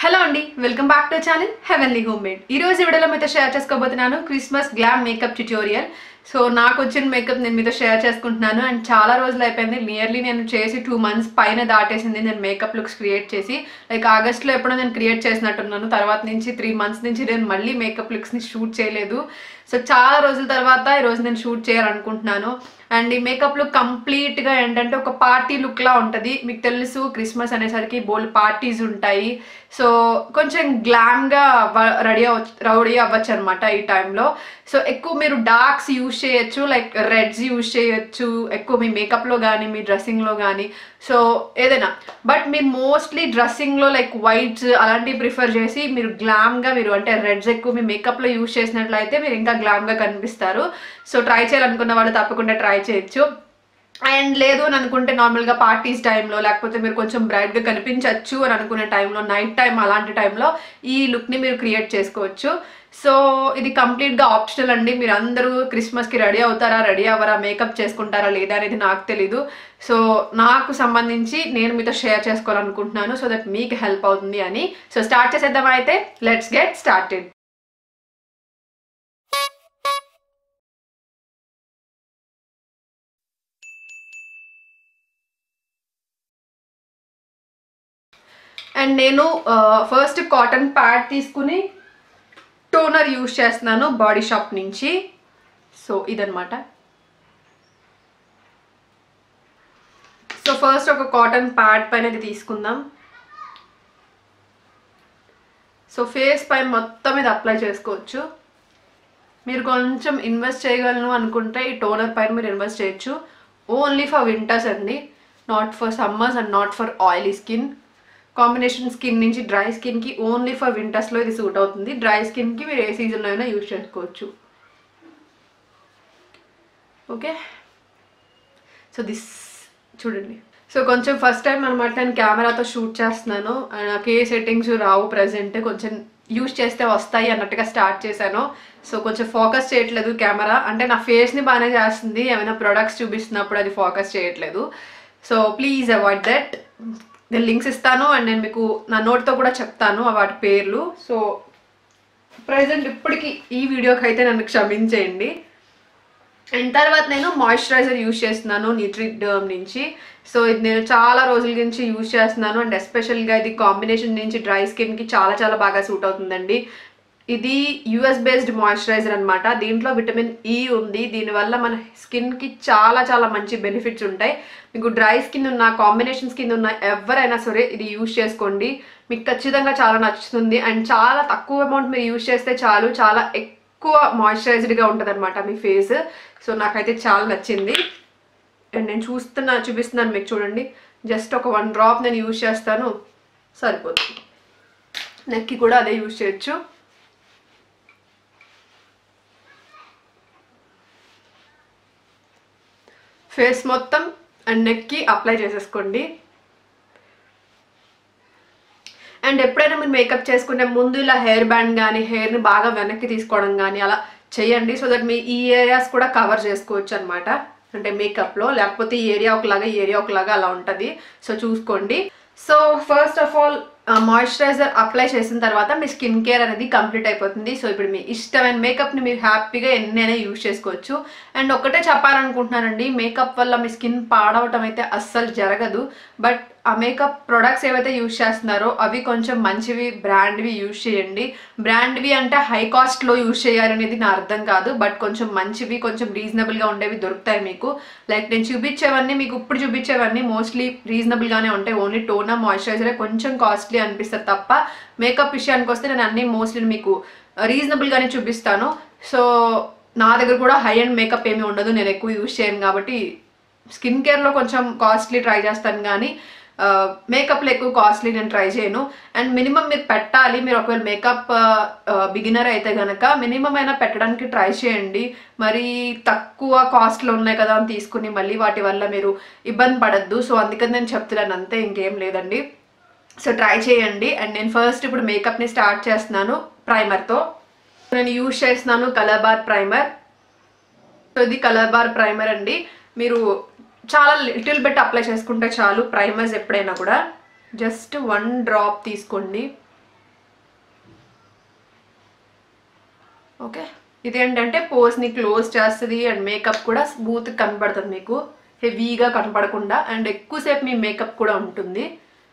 hello అండి welcome back to channel heavenly home made ఈ రోజు వీడియోలో మీతో షేర్ చేసుకోబోతున్నాను Christmas glam makeup tutorial so నాకు వచ్చిన మేకప్ నేను మీతో షేర్ చేసుకుంటున్నాను అండ్ చాలా రోజులు అయిపోయింది నియర్లీ నేను చేసి టూ మంత్స్ పైన దాటేసింది నేను మేకప్ లుక్స్ క్రియేట్ చేసి లైక్ ఆగస్ట్లో ఎప్పుడో నేను క్రియేట్ చేసినట్టున్నాను తర్వాత నుంచి త్రీ మంత్స్ నుంచి నేను మళ్ళీ మేకప్ లుక్స్ని షూట్ చేయలేదు సో చాలా రోజుల తర్వాత ఈరోజు నేను షూట్ చేయాలనుకుంటున్నాను అండ్ ఈ మేకప్ లుక్ కంప్లీట్గా ఏంటంటే ఒక పార్టీ లుక్లా ఉంటుంది మీకు తెలుసు క్రిస్మస్ అనేసరికి బోల్ పార్టీస్ ఉంటాయి సో కొంచెం గ్లామ్గా రెడీ అవ్వచ్చు రెడీ అవ్వచ్చు అనమాట ఈ టైంలో సో ఎక్కువ మీరు డార్క్స్ యూజ్ చేయొచ్చు లైక్ రెడ్స్ యూజ్ చేయొచ్చు ఎక్కువ మీ మేకప్లో కానీ మీ డ్రెస్సింగ్లో కానీ సో ఏదైనా బట్ మీరు మోస్ట్లీ డ్రెస్సింగ్లో లైక్ వైట్స్ అలాంటివి ప్రిఫర్ చేసి మీరు గ్లామ్గా మీరు అంటే రెడ్స్ ఎక్కువ మీ మేకప్లో యూజ్ చేసినట్లయితే మీరు ఇంకా గ్లామ్గా కనిపిస్తారు సో ట్రై చేయాలనుకున్న వాళ్ళు తప్పకుండా ట్రై చేయొచ్చు అండ్ లేదు అని అనుకుంటే నార్మల్గా పార్టీస్ టైంలో లేకపోతే మీరు కొంచెం బ్రైట్గా కనిపించవచ్చు అని అనుకునే టైంలో నైట్ టైం అలాంటి టైంలో ఈ లుక్ని మీరు క్రియేట్ చేసుకోవచ్చు సో ఇది కంప్లీట్గా ఆప్షనల్ అండి మీరు అందరూ క్రిస్మస్కి రెడీ అవుతారా రెడీ అవ్వరా మేకప్ చేసుకుంటారా లేదా అనేది నాకు తెలీదు సో నాకు సంబంధించి నేను మీతో షేర్ చేసుకోవాలనుకుంటున్నాను సో దట్ మీకు హెల్ప్ అవుతుంది అని సో స్టార్ట్ చేసేద్దాం అయితే లెట్స్ గెట్ స్టార్టెడ్ అండ్ నేను ఫస్ట్ కాటన్ ప్యాడ్ తీసుకుని టోనర్ యూజ్ చేస్తున్నాను బాడీ షాప్ నుంచి సో ఇదనమాట సో ఫస్ట్ ఒక కాటన్ ప్యాడ్ పైన ఇది తీసుకుందాం సో ఫేస్ పైన మొత్తం ఇది అప్లై చేసుకోవచ్చు మీరు కొంచెం ఇన్వెస్ట్ చేయగలను అనుకుంటే ఈ టోనర్ పైన మీరు ఇన్వెస్ట్ చేయొచ్చు ఓన్లీ ఫర్ వింటర్స్ అండి not for summers and not for oily skin combination skin నుంచి డ్రై స్కిన్కి ఓన్లీ ఫర్ వింటర్స్లో ఇది సూట్ అవుతుంది డ్రై స్కిన్కి మీరు ఏ సీజన్లో అయినా యూజ్ చేసుకోవచ్చు ఓకే సో దిస్ చూడండి సో కొంచెం ఫస్ట్ టైం అనమాట నేను కెమెరాతో షూట్ చేస్తున్నాను నాకు ఏ సెట్టింగ్స్ రావు ప్రజెంట్ కొంచెం యూజ్ చేస్తే వస్తాయి అన్నట్టుగా స్టార్ట్ చేశాను సో కొంచెం ఫోకస్ చేయట్లేదు కెమెరా అంటే నా ఫేస్ని బాగానే చేస్తుంది ఏమైనా ప్రొడక్ట్స్ చూపిస్తున్నప్పుడు అది ఫోకస్ చేయట్లేదు సో ప్లీజ్ అవాయిడ్ దట్ నేను లింక్స్ ఇస్తాను అండ్ నేను మీకు నా నోట్తో కూడా చెప్తాను ఆ వాటి పేర్లు సో ప్రజెంట్ ఇప్పటికి ఈ వీడియోకి అయితే నన్ను క్షమించేయండి అండ్ తర్వాత నేను మాయిశ్చరైజర్ యూజ్ చేస్తున్నాను న్యూట్రిక్ డర్మ్ నుంచి సో ఇది నేను చాలా రోజుల నుంచి యూజ్ చేస్తున్నాను అండ్ ఎస్పెషల్గా ఇది కాంబినేషన్ నుంచి డ్రై స్కిన్కి చాలా చాలా బాగా సూట్ అవుతుందండి ఇది యుఎస్ బేస్డ్ మాయిశ్చరైజర్ అనమాట దీంట్లో విటమిన్ ఈ ఉంది దీనివల్ల మన స్కిన్కి చాలా చాలా మంచి బెనిఫిట్స్ ఉంటాయి మీకు డ్రై స్కిన్ ఉన్న కాంబినేషన్ స్కిన్ ఉన్న ఎవరైనా సరే ఇది యూజ్ చేసుకోండి మీకు ఖచ్చితంగా చాలా నచ్చుతుంది అండ్ చాలా తక్కువ అమౌంట్ మీరు యూజ్ చేస్తే చాలు చాలా ఎక్కువ మాయిశ్చరైజ్డ్గా ఉంటుంది అనమాట మీ ఫేస్ సో నాకైతే చాలా నచ్చింది అండ్ నేను చూస్తున్నా చూపిస్తున్నాను మీకు చూడండి జస్ట్ ఒక వన్ డ్రాప్ నేను యూజ్ చేస్తాను సరిపోతుంది నెక్కి కూడా అదే యూజ్ చేయొచ్చు ఫేస్ మొత్తం అండ్ నెక్కి అప్లై చేసేసుకోండి అండ్ ఎప్పుడైనా మీరు మేకప్ చేసుకునే ముందు ఇలా హెయిర్ బ్యాండ్ కానీ హెయిర్ని బాగా వెనక్కి తీసుకోవడం కానీ అలా చేయండి సో దట్ మీ ఈ ఏరియాస్ కూడా కవర్ చేసుకోవచ్చు అనమాట అంటే మేకప్లో లేకపోతే ఈ ఏరియా ఒకలాగా ఈ ఏరియా ఒకలాగా అలా ఉంటుంది సో చూసుకోండి so first of all moisturiser apply చేసిన తర్వాత మీ స్కిన్ కేర్ అనేది కంప్లీట్ అయిపోతుంది సో ఇప్పుడు మీ ఇష్టమైన మేకప్ని మీరు హ్యాపీగా ఎన్నైనా యూజ్ చేసుకోవచ్చు అండ్ ఒకటే చెప్పాలనుకుంటున్నానండి మేకప్ వల్ల మీ స్కిన్ పాడవటం అయితే అస్సలు జరగదు బట్ ఆ మేకప్ ప్రొడక్ట్స్ ఏవైతే యూజ్ చేస్తున్నారో అవి కొంచెం మంచివి బ్రాండ్వి యూజ్ చేయండి బ్రాండ్వి అంటే హై కాస్ట్లో యూజ్ చేయాలనేది నా అర్థం కాదు బట్ కొంచెం మంచివి కొంచెం రీజనబుల్గా ఉండేవి దొరుకుతాయి మీకు లైక్ నేను చూపించేవన్నీ మీకు ఇప్పుడు చూపించేవన్నీ మోస్ట్లీ రీజనబుల్గానే ఉంటాయి ఓన్లీ టోనర్ మాయిశ్చరైజరే కొంచెం కాస్ట్లీ అనిపిస్తుంది తప్ప మేకప్ విషయానికి వస్తే నేను అన్ని మోస్ట్లీ మీకు రీజనబుల్గానే చూపిస్తాను సో నా దగ్గర కూడా హై అండ్ మేకప్ ఏమీ ఉండదు నేను ఎక్కువ యూజ్ చేయను కాబట్టి స్కిన్ కేర్లో కొంచెం కాస్ట్లీ ట్రై చేస్తాను కానీ మేకప్లో ఎక్కువ కాస్ట్లీ నేను ట్రై చేయను అండ్ మినిమం మీరు పెట్టాలి మీరు ఒకవేళ మేకప్ బిగినర్ అయితే కనుక మినిమం అయినా పెట్టడానికి ట్రై చేయండి మరి తక్కువ కాస్ట్లో ఉన్నాయి కదా అని తీసుకుని మళ్ళీ వాటి వల్ల మీరు ఇబ్బంది పడద్దు సో అందుకని నేను చెప్తున్నాను అంతే ఇంకేం లేదండి సో ట్రై చేయండి అండ్ నేను ఫస్ట్ ఇప్పుడు మేకప్ని స్టార్ట్ చేస్తున్నాను ప్రైమర్తో నేను యూజ్ చేస్తున్నాను కలర్ బార్ ప్రైమర్ సో ఇది కలర్ బార్ ప్రైమర్ అండి మీరు చాలా లిటిల్ బిట్ అప్లై చేసుకుంటే చాలు ప్రైమర్స్ ఎప్పుడైనా కూడా జస్ట్ వన్ డ్రాప్ తీసుకోండి ఓకే ఇదేంటంటే పోస్ని క్లోజ్ చేస్తుంది అండ్ మేకప్ కూడా స్మూత్ కనపడుతుంది మీకు హెవీగా కనపడకుండా అండ్ ఎక్కువసేపు మీ మేకప్ కూడా ఉంటుంది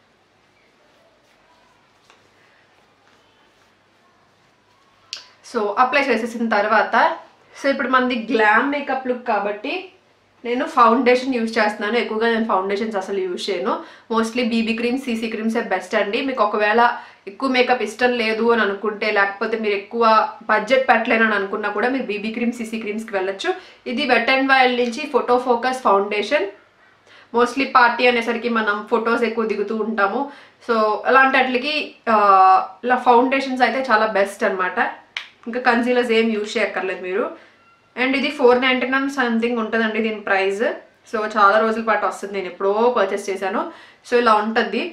సో అప్లై చేసేసిన తర్వాత సో ఇప్పుడు మనది గ్లామ్ మేకప్ లుక్ కాబట్టి నేను ఫౌండేషన్ యూజ్ చేస్తున్నాను ఎక్కువగా నేను ఫౌండేషన్స్ అసలు యూజ్ చేయను mostly BB creams CC creams best అండి మీకు ఒకవేళ ఎక్కువ మేకప్ ఇష్టం లేదు అని అనుకుంటే లేకపోతే మీరు ఎక్కువ బడ్జెట్ పెట్టలేను అని అనుకున్నా కూడా మీరు బీబీ క్రీమ్ సీసీ క్రీమ్స్కి వెళ్ళొచ్చు ఇది వెట్ అండ్ వైల్డ్ నుంచి photo focus foundation mostly party అనేసరికి మనం ఫొటోస్ ఎక్కువ దిగుతూ ఉంటాము సో అలాంటి వాటికి ఆ, ఇలా ఫౌండేషన్స్ అయితే చాలా బెస్ట్ అన్నమాట ఇంకా కన్సీలర్స్ ఏం యూజ్ చేయక్కర్లేదు మీరు అండ్ ఇది ఫోర్ నైంటీ నైన్ సంథింగ్ ఉంటుందండి దీని ప్రైస్ సో చాలా రోజుల పాటు వస్తుంది నేను ఎప్పుడో పర్చేస్ చేశాను సో ఇలా ఉంటుంది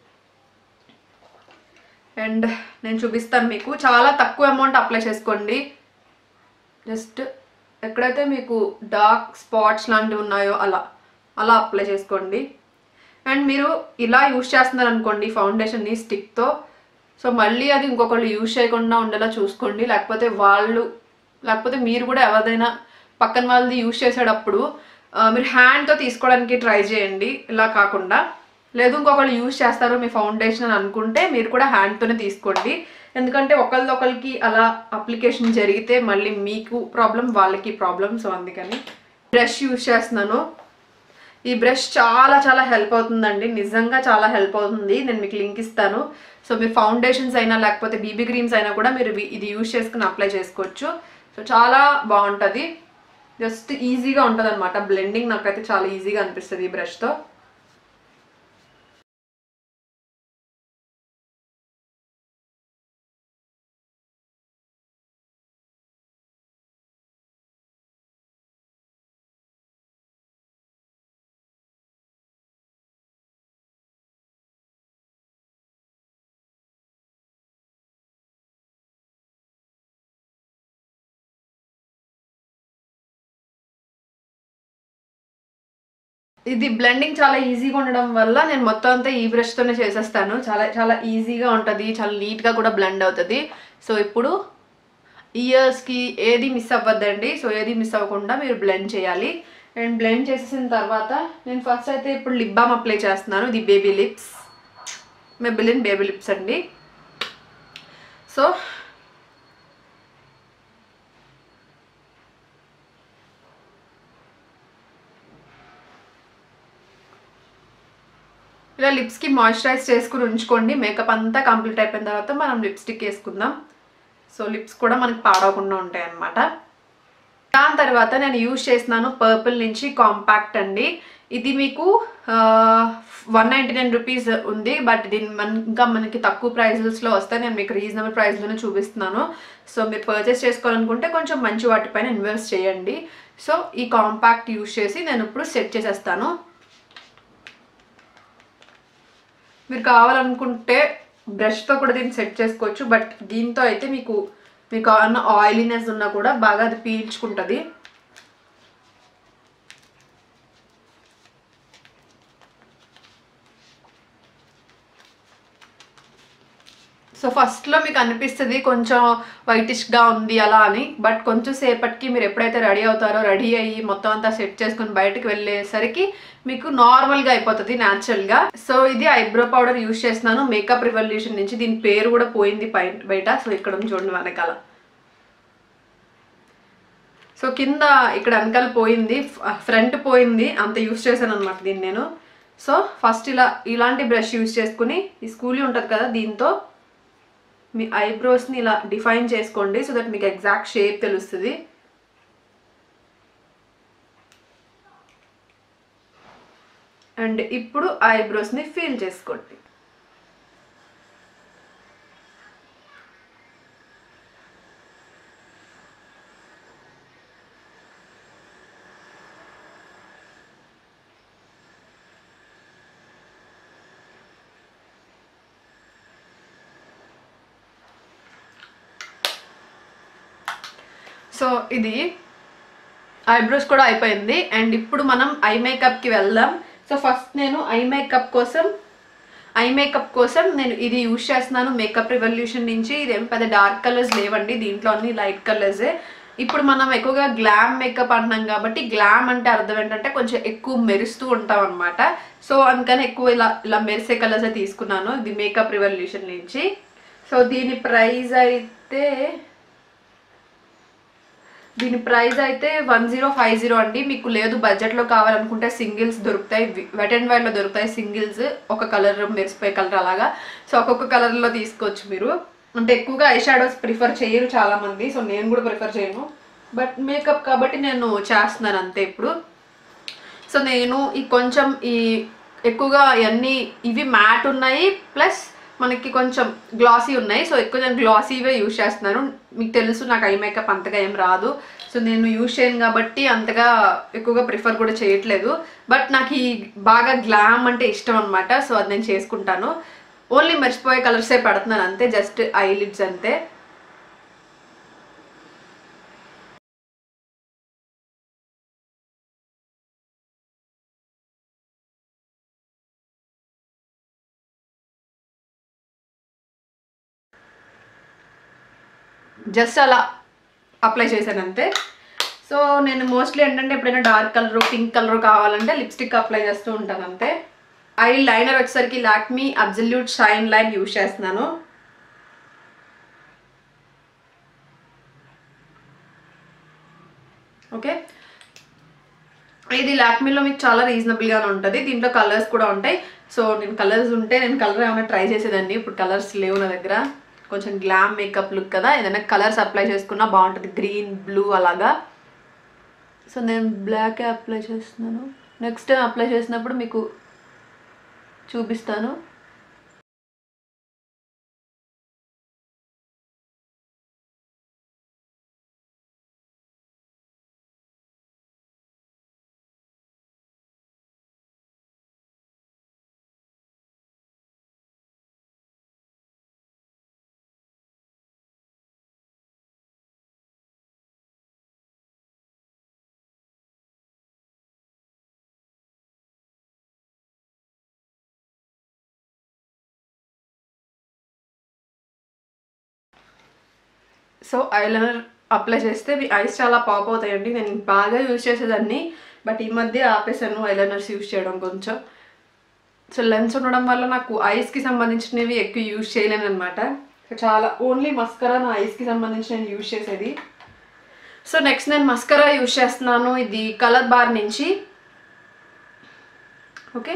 అండ్ నేను చూపిస్తాను మీకు చాలా తక్కువ అమౌంట్ అప్లై చేసుకోండి జస్ట్ ఎక్కడైతే మీకు డార్క్ స్పాట్స్ లాంటివి ఉన్నాయో అలా అలా అప్లై చేసుకోండి అండ్ మీరు ఇలా యూస్ చేస్తున్నారు అనుకోండి ఫౌండేషన్ని స్టిక్తో సో మళ్ళీ అది ఇంకొకళ్ళు యూజ్ చేయకుండా ఉండేలా చూసుకోండి లేకపోతే వాళ్ళు లేకపోతే మీరు కూడా ఎవరిదైనా పక్కన వాళ్ళది యూజ్ చేసేటప్పుడు ఆ, మీరు హ్యాండ్తో తీసుకోవడానికి ట్రై చేయండి ఇలా కాకుండా లేదు ఇంకొకళ్ళు యూజ్ చేస్తారు మీ ఫౌండేషన్ అని అనుకుంటే మీరు కూడా హ్యాండ్తోనే తీసుకోండి ఎందుకంటే ఒకళ్ళది ఒకరికి అలా అప్లికేషన్ జరిగితే మళ్ళీ మీకు ప్రాబ్లం వాళ్ళకి ప్రాబ్లం సో అందుకని బ్రష్ యూజ్ చేస్తున్నాను ఈ బ్రష్ చాలా చాలా హెల్ప్ అవుతుందండి నిజంగా చాలా హెల్ప్ అవుతుంది నేను మీకు లింక్ ఇస్తాను సో మీరు ఫౌండేషన్స్ అయినా లేకపోతే బీబీ క్రీమ్స్ అయినా కూడా మీరు ఇవి- ఇది యూజ్ చేసుకుని అప్లై చేసుకోవచ్చు సో చాలా బాగుంటుంది జస్ట్ ఈజీగా ఉంటుంది అనమాట బ్లెండింగ్ నాకైతే చాలా ఈజీగా అనిపిస్తుంది ఈ బ్రష్తో ఇది బ్లెండింగ్ చాలా ఈజీగా ఉండడం వల్ల నేను మొత్తం అంతా ఈ బ్రష్తోనే చేసేస్తాను చాలా చాలా ఈజీగా ఉంటుంది చాలా నీట్గా కూడా బ్లెండ్ అవుతుంది సో ఇప్పుడు ఇయర్స్కి ఏది మిస్ అవ్వద్దండి సో ఏది మిస్ అవ్వకుండా మీరు బ్లెండ్ చేయాలి అండ్ బ్లెండ్ చేసేసిన తర్వాత నేను ఫస్ట్ అయితే ఇప్పుడు లిప్ బామ్ అప్లై చేస్తున్నాను ఇది baby lips Maybelline baby lips అండి సో ఇలా లిప్స్కి మాయిశ్చరైజ్ చేసుకుని ఉంచుకోండి మేకప్ అంతా కంప్లీట్ అయిపోయిన తర్వాత మనం లిప్స్టిక్ వేసుకుందాం సో లిప్స్ కూడా మనకి పాడవకుండా ఉంటాయి అన్నమాట దాని తర్వాత నేను యూజ్ చేస్తున్నాను పర్పుల్ నుంచి కాంపాక్ట్ అండి ఇది మీకు వన్ నైంటీ నైన్ రూపీస్ ఉంది బట్ దీని మన ఇంకా మనకి తక్కువ ప్రైజెస్లో వస్తే నేను మీకు రీజనబుల్ ప్రైస్లోనే చూపిస్తున్నాను సో మీరు పర్చేస్ చేసుకోవాలనుకుంటే కొంచెం మంచి వాటిపైన ఇన్వెస్ట్ చేయండి సో ఈ కాంపాక్ట్ యూజ్ చేసి నేను ఇప్పుడు సెట్ చేసేస్తాను మీరు కావాలనుకుంటే బ్రష్తో కూడా దీన్ని సెట్ చేసుకోవచ్చు బట్ దీంతో అయితే మీకు మీకు ఏమన్నా ఆయిలీనెస్ ఉన్నా కూడా బాగా అది పీల్చుకుంటుంది సో ఫస్ట్లో మీకు అనిపిస్తుంది కొంచెం వైటిష్గా ఉంది అలా అని బట్ కొంచెం సేపటికి మీరు ఎప్పుడైతే రెడీ అవుతారో రెడీ అయ్యి మొత్తం అంతా సెట్ చేసుకుని బయటకు వెళ్ళేసరికి మీకు నార్మల్గా అయిపోతుంది న్యాచురల్గా సో ఇది ఐబ్రో పౌడర్ యూస్ చేస్తున్నాను మేకప్ రివల్యూషన్ నుంచి దీని పేరు కూడా పోయింది పై బయట సో ఇక్కడ ఉంది చూడండి వెనకాల సో కింద ఇక్కడ వెనకాల పోయింది ఫ్రంట్ పోయింది అంత యూస్ చేశాను అనమాట దీన్ని నేను సో ఫస్ట్ ఇలా ఇలాంటి బ్రష్ యూస్ చేసుకుని ఈ స్కూలీ ఉంటుంది కదా దీంతో మీ ఐబ్రోస్ని ఇలా డిఫైన్ చేసుకోండి సో దట్ మీకు ఎగ్జాక్ట్ షేప్ తెలుస్తుంది అండ్ ఇప్పుడు ఐబ్రోస్ని ఫీల్ చేసుకోండి సో ఇది ఐబ్రోస్ కూడా అయిపోయింది అండ్ ఇప్పుడు మనం ఐ మేకప్కి వెళ్దాం సో ఫస్ట్ నేను ఐ మేకప్ కోసం ఐ మేకప్ కోసం నేను ఇది యూజ్ చేస్తున్నాను మేకప్ రివల్యూషన్ నుంచి ఇదేం పెద్ద డార్క్ కలర్స్ లేవండి దీంట్లో అన్ని లైట్ కలర్సే ఇప్పుడు మనం ఎక్కువగా గ్లామ్ మేకప్ అంటున్నాం కాబట్టి గ్లామ్ అంటే అర్థం ఏంటంటే కొంచెం ఎక్కువ మెరుస్తూ ఉంటాం అనమాట సో అందుకని ఎక్కువ ఇలా ఇలా మెరిసే కలర్స్ తీసుకున్నాను ఇది మేకప్ రివల్యూషన్ నుంచి సో దీని ప్రైస్ అయితే దీని ప్రైస్ అయితే వన్ జీరో ఫైవ్ జీరో అండి మీకు లేదు బడ్జెట్లో కావాలనుకుంటే సింగిల్స్ దొరుకుతాయి వెట్ అండ్ వైడ్లో దొరుకుతాయి సింగిల్స్ ఒక కలర్ మెరిసిపోయే కలర్ అలాగా సో ఒక్కొక్క కలర్లో తీసుకోవచ్చు మీరు అంటే ఎక్కువగా ఐ షాడోస్ ప్రిఫర్ చేయరు చాలామంది సో నేను కూడా ప్రిఫర్ చేయను బట్ మేకప్ కాబట్టి నేను చేస్తున్నాను అంతే ఇప్పుడు సో నేను ఈ కొంచెం ఈ ఎక్కువగా ఇవన్నీ ఇవి మ్యాట్ ఉన్నాయి ప్లస్ మనకి కొంచెం గ్లాసీ ఉన్నాయి సో ఎక్కువ నేను గ్లాసీవే యూజ్ చేస్తున్నాను మీకు తెలుసు నాకు ఐ మేకప్ అంతగా ఏం రాదు సో నేను యూజ్ చేయను కాబట్టి అంతగా ఎక్కువగా ప్రిఫర్ కూడా చేయట్లేదు బట్ నాకు ఈ బాగా గ్లామ్ అంటే ఇష్టం అనమాట సో అది నేను చేసుకుంటాను ఓన్లీ మర్చిపోయే కలర్సే పెడుతున్నాను అంతే జస్ట్ ఐలిడ్స్ అంతే జస్ట్ అలా అప్లై చేశాను అంతే సో నేను మోస్ట్లీ ఏంటంటే ఎప్పుడైనా డార్క్ కలర్ పింక్ కలర్ కావాలంటే లిప్స్టిక్ అప్లై చేస్తూ ఉంటాను అంతే ఐ లైనర్ వచ్చేసరికి Lakme absolute shine line use చేస్తున్నాను ఓకే ఇది లాక్మీలో మీకు చాలా రీజనబుల్గానే ఉంటుంది దీంట్లో కలర్స్ కూడా ఉంటాయి సో నేను కలర్స్ ఉంటే నేను కలర్ ఏమైనా ట్రై చేసేదాన్ని ఇప్పుడు కలర్స్ లేవు నా దగ్గర కొంచెం గ్లామ్ మేకప్ లుక్ కదా ఏదైనా కలర్స్ అప్లై చేసుకున్నా బాగుంటుంది గ్రీన్ బ్లూ అలాగా సో నేను బ్లాక్ అప్లై చేస్తున్నాను నెక్స్ట్ టైం అప్లై చేసినప్పుడు మీకు చూపిస్తాను సో ఐలైనర్ అప్లై చేస్తే మీ ఐస్ చాలా పాప్ అవుతాయండి నేను బాగా యూజ్ చేసేదాన్ని బట్ ఈ మధ్య ఆపేసాను ఐలైనర్స్ యూజ్ చేయడం కొంచెం సో లెన్స్ ఉండడం వల్ల నాకు ఐస్కి సంబంధించినవి ఎక్కువ యూజ్ చేయలేను అనమాట సో చాలా ఓన్లీ మస్కరా నా ఐస్కి సంబంధించి నేను యూజ్ చేసేది సో నెక్స్ట్ నేను మస్కరా యూజ్ చేస్తున్నాను ఇది కలర్ బార్ నుంచి ఓకే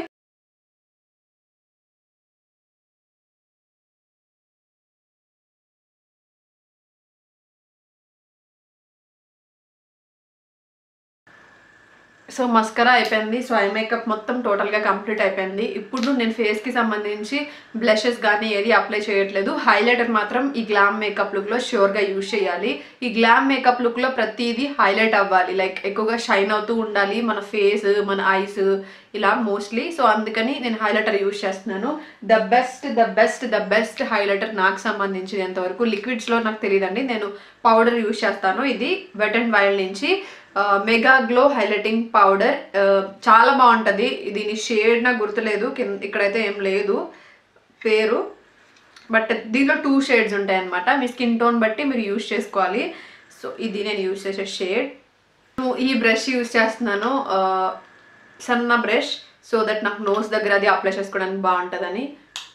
సో మస్కరా అయిపోయింది సో ఐ మేకప్ మొత్తం టోటల్గా కంప్లీట్ అయిపోయింది ఇప్పుడు నేను ఫేస్కి సంబంధించి బ్లషెస్ కానీ ఏది అప్లై చేయట్లేదు హైలైటర్ మాత్రం ఈ గ్లామ్ మేకప్ లుక్లో ష్యూర్గా యూజ్ చేయాలి ఈ గ్లామ్ మేకప్ లుక్లో ప్రతిదీ హైలైట్ అవ్వాలి లైక్ ఎక్కువగా షైన్ అవుతూ ఉండాలి మన ఫేస్ మన ఐస్ ఇలా మోస్ట్లీ సో అందుకని నేను హైలైటర్ యూజ్ చేస్తున్నాను the best the best the best highlighter నాకు సంబంధించినంత వరకు లిక్విడ్స్లో నాకు తెలియదండి నేను పౌడర్ యూజ్ చేస్తాను ఇది వెట్ అండ్ వైల్డ్ నుంచి మెగా గ్లో హైలైటింగ్ పౌడర్ చాలా బాగుంటుంది దీని షేడ్ నాకు గుర్తులేదు కింద ఇక్కడైతే ఏం లేదు పేరు బట్ దీనిలో టూ షేడ్స్ ఉంటాయి అన్నమాట మీ స్కిన్ టోన్ బట్టి మీరు యూజ్ చేసుకోవాలి సో ఇది నేను యూజ్ చేసే షేడ్ ఈ బ్రష్ యూజ్ చేస్తున్నాను ఆ, సన్న బ్రష్ సో దట్ నాకు నోస్ దగ్గర అది అప్లై చేసుకోవడానికి బాగుంటుందని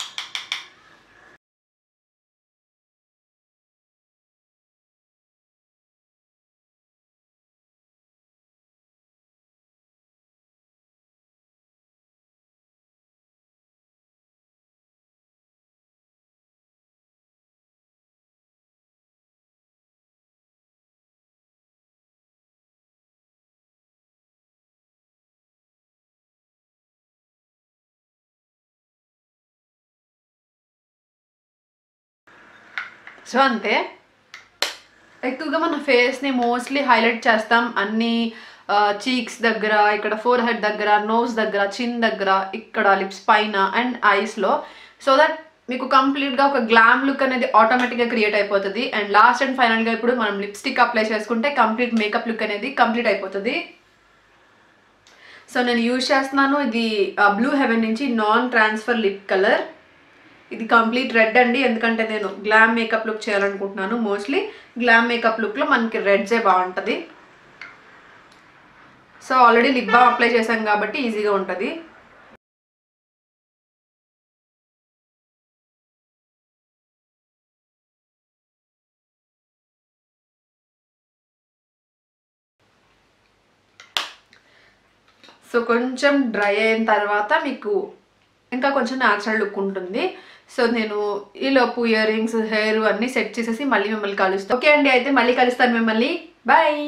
సో అంతే ఎక్కువగా మన ఫేస్ని మోస్ట్లీ హైలైట్ చేస్తాం అన్ని చీక్స్ దగ్గర ఇక్కడ ఫోర్ హెడ్ దగ్గర నోస్ దగ్గర చిన్ దగ్గర ఇక్కడ లిప్స్ పైన అండ్ ఐస్లో సో దట్ మీకు కంప్లీట్గా ఒక గ్లామ్ లుక్ అనేది ఆటోమేటిక్గా క్రియేట్ అయిపోతుంది అండ్ లాస్ట్ అండ్ ఫైనల్గా ఇప్పుడు మనం లిప్స్టిక్ అప్లై చేసుకుంటే కంప్లీట్ మేకప్ లుక్ అనేది కంప్లీట్ అయిపోతుంది సో నేను యూజ్ చేస్తున్నాను ఇది బ్లూ హెవెన్ నుంచి నాన్ ట్రాన్స్ఫర్ లిప్ కలర్ ఇది కంప్లీట్ రెడ్ అండి ఎందుకంటే నేను గ్లామ్ మేకప్ లుక్ చేయాలనుకుంటున్నాను మోస్ట్లీ గ్లామ్ మేకప్ లుక్లో మనకి రెడ్జే బాగుంటుంది so already lip balm apply చేశాం కాబట్టి ఈజీగా ఉంటుంది సో కొంచెం డ్రై అయిన తర్వాత మీకు ఇంకా కొంచెం న్యాచురల్ లుక్ ఉంటుంది సో నేను ఈలోపు ఇయర్ రింగ్స్ హెయిర్ అన్నీ సెట్ చేసేసి మళ్ళీ మిమ్మల్ని కలుస్తాను ఓకే అండి అయితే మళ్ళీ కలుస్తాను మిమ్మల్ని బాయ్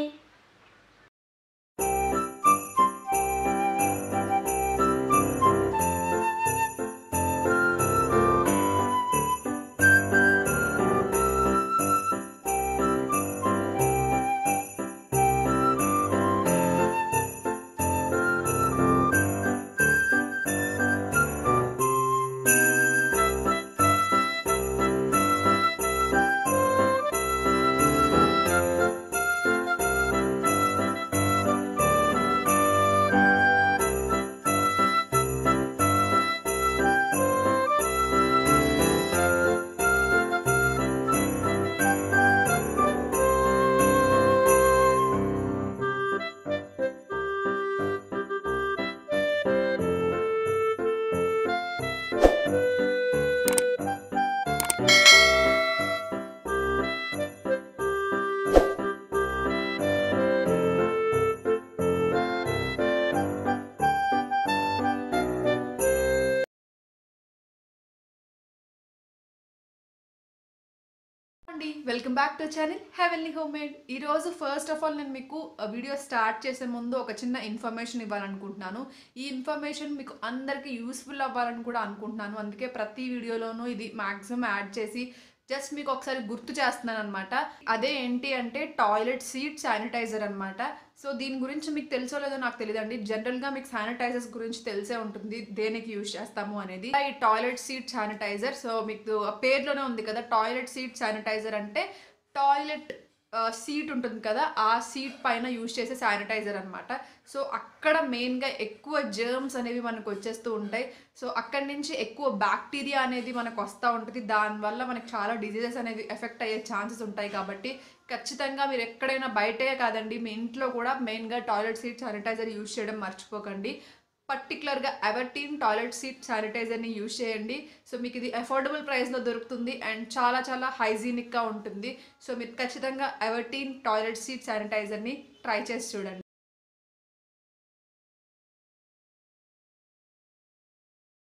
అండి welcome back to channel heavenly home made ఈరోజు ఫస్ట్ ఆఫ్ ఆల్ నేను మీకు వీడియో స్టార్ట్ చేసే ముందు ఒక చిన్న ఇన్ఫర్మేషన్ ఇవ్వాలనుకుంటున్నాను ఈ ఇన్ఫర్మేషన్ మీకు అందరికీ యూస్ఫుల్ అవ్వాలని కూడా అనుకుంటున్నాను అందుకే ప్రతి వీడియోలోనూ ఇది మ్యాక్సిమం యాడ్ చేసి జస్ట్ మీకు ఒకసారి గుర్తు చేస్తున్నాను అనమాట అదే ఏంటి అంటే టాయిలెట్ సీట్ శానిటైజర్ అనమాట సో దీని గురించి మీకు తెలుసో లేదో నాకు తెలియదండి జనరల్గా మీకు శానిటైజర్స్ గురించి తెలిసే ఉంటుంది దేనికి యూజ్ చేస్తాము అనేది ఈ టాయిలెట్ సీట్ శానిటైజర్ సో మీకు ఆ పేరులోనే ఉంది కదా టాయిలెట్ సీట్ శానిటైజర్ అంటే టాయిలెట్ సీట్ ఉంటుంది కదా ఆ సీట్ పైన యూజ్ చేసే శానిటైజర్ అనమాట సో అక్కడ మెయిన్గా ఎక్కువ జర్మ్స్ అనేవి మనకు వచ్చేస్తూ ఉంటాయి సో అక్కడి నుంచి ఎక్కువ బ్యాక్టీరియా అనేది మనకు వస్తూ ఉంటుంది దానివల్ల మనకి చాలా డిజీజెస్ అనేవి ఎఫెక్ట్ అయ్యే ఛాన్సెస్ ఉంటాయి కాబట్టి ఖచ్చితంగా మీరు ఎక్కడైనా బయటే కాదండి మీ ఇంట్లో కూడా మెయిన్గా టాయిలెట్ సీట్ శానిటైజర్ యూజ్ చేయడం మర్చిపోకండి పర్టికులర్గా ఎవర్టీన్ టాయిలెట్ సీట్ శానిటైజర్ని యూజ్ చేయండి సో మీకు ఇది అఫోర్డబుల్ ప్రైస్లో దొరుకుతుంది అండ్ చాలా చాలా హైజీనిక్గా ఉంటుంది సో మీరు ఖచ్చితంగా ఎవర్టీన్ టాయిలెట్ సీట్ శానిటైజర్ని ట్రై చేసి చూడండి